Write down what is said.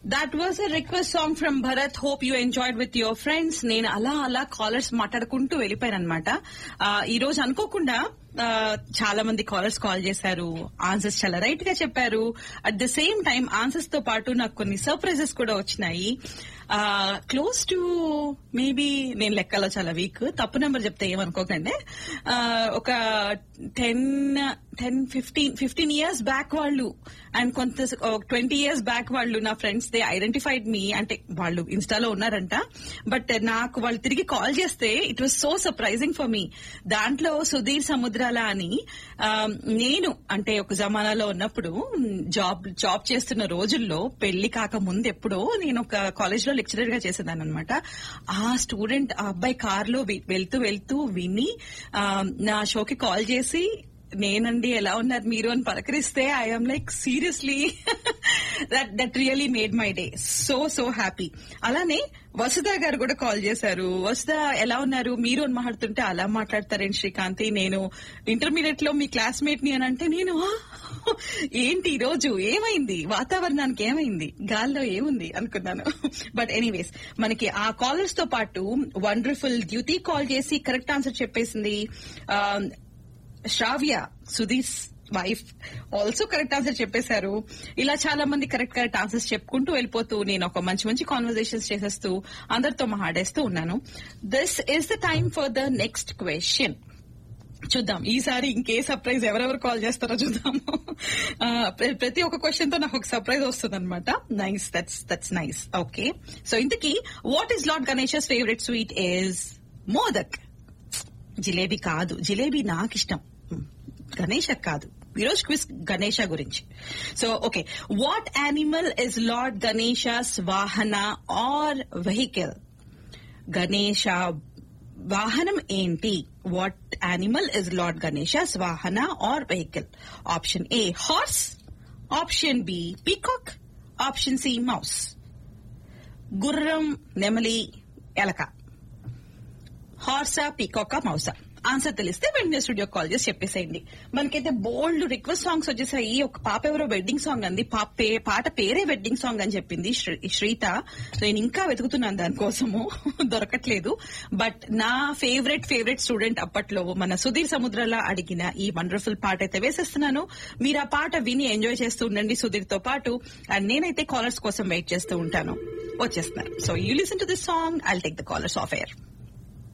that was a request song from Bharat hope you enjoyed with your friends నేను అలా అలా callers మాట్లాడుకుంటూ వెళ్ళిపోయాను అనమాట ఈ రోజు అనుకోకుండా ఆ, చాలా మంది కాలర్స్ కాల్ చేశారు ఆన్సర్స్ చాలా రైట్ గా చెప్పారు at the same time answers తో పాటు నాకు కొన్ని సర్ప్రైజెస్ కూడా వచ్చినాయి క్లోజ్ టు మేబీ నేను లెక్కలో చాలా వీక్ తప్పు నెంబర్ చెప్తే ఏమనుకోకండి ఆ, ఒక ten ten fifteen fifteen years back వాళ్ళు అండ్ కొంత ట్వంటీ ఇయర్స్ బ్యాక్ వాళ్ళు నా ఫ్రెండ్స్ దే ఐడెంటిఫైడ్ మీ అంటే వాళ్ళు ఇన్స్టాలో ఉన్నారంట బట్ నాకు వాళ్ళు తిరిగి కాల్ చేస్తే it was so surprising for me దాంట్లో సుధీర్ సముద్రాల అని ఆ, నేను అంటే ఒక జమానాలో ఉన్నప్పుడు జాబ్ జాబ్ చేస్తున్న రోజుల్లో పెళ్లి కాక ముందు ఎప్పుడో నేను ఒక కాలేజ్ లో లెక్చరర్ గా చేసేదాన్ని అనమాట ఆ స్టూడెంట్ ఆ అబ్బాయి కార్ లో వె- వెళ్తూ వెళ్తూ విని ఆ, నా షోకి కాల్ చేసి నేనండి ఎలా ఉన్నారు మీరు అని పలకరిస్తే I'm like seriously that that really made my day so so happy అలానే వసుధ గారు కూడా కాల్ చేశారు వసుధ ఎలా ఉన్నారు మీరు అని మాట్లాడుతుంటే అలా మాట్లాడతారేంటి శ్రీకాంతి నేను ఇంటర్మీడియట్ లో మీ క్లాస్మేట్ ని అని అంటే నేను "ఆ, ఏంటి ఈ రోజు ఏమైంది వాతావరణానికి ఏమైంది గాల్లో ఏముంది అనుకున్నాను బట్ ఎనీవేస్ మనకి ఆ కాలర్స్ తో పాటు వండర్ఫుల్ డ్యూటీ కాల్ చేసి కరెక్ట్ ఆన్సర్ చెప్పేసింది ఆ, Sravya Sudhi's wife also correct answer చెప్పేశారు ఇలా చాలా మంది కరెక్ట్ కరెక్ట్ ఆన్సర్స్ చెప్పుకుంటూ వెళ్ళిపోతూ నేను ఒక మంచి మంచి కాన్వర్సేషన్స్ చేసేస్తూ అందరితో మాట్లాడేస్తూ ఉన్నాను this is the time for the next question చూద్దాం ఈసారి ఇంకే సర్ప్రైజ్ ఎవరెవరు కాల్ చేస్తారో చూద్దాము ఆ, ప్ర- ప్రతి ఒక్క క్వశ్చన్ తో నాకు ఒక సర్ప్రైజ్ వస్తుంది అనమాట nice that's that's nice okay so ఇంతకీ what is Lord Ganesha's favourite sweet is modak jalebi కాదు జిలేబీ నాకు ఇష్టం గణేష కాదు ఈరోజు క్విజ్ గణేష గురించి so okay what animal is Lord Ganesha's vahana or vehicle Ganesha వాహనం ఏంటి what animal is Lord Ganesha's vahana or vehicle option A horse option B peacock option C mouse గుర్రం నెమలి ఎలక హార్సా పీకాకా మౌసా ఆన్సర్ తెలిస్తే వెంటనే స్టూడియో కాల్ చేసి చెప్పేసేయండి మనకైతే బోల్డ్ రిక్వెస్ట్ సాంగ్స్ వచ్చేసాయి ఒక పాప ఎవరో వెడ్డింగ్ సాంగ్ అంది పాప పే- పాట పేరే వెడ్డింగ్ సాంగ్ అని చెప్పింది శ్రీ- శ్రీత నేను ఇంకా వెతుకుతున్నాను దానికోసము దొరకట్లేదు బట్ నా ఫేవరెట్ ఫేవరెట్ స్టూడెంట్ అప్పట్లో మన సుధీర్ సముద్రాల అడిగిన ఈ వండర్ఫుల్ పాట అయితే వేసేస్తున్నాను మీరు ఆ పాట విని ఎంజాయ్ చేస్తూ ఉండండి సుధీర్ తో పాటు అండ్ నేనైతే కాలర్స్ కోసం వెయిట్ చేస్తూ ఉంటాను వచ్చేస్తున్నారు so you listen to this song I'll take the callers off air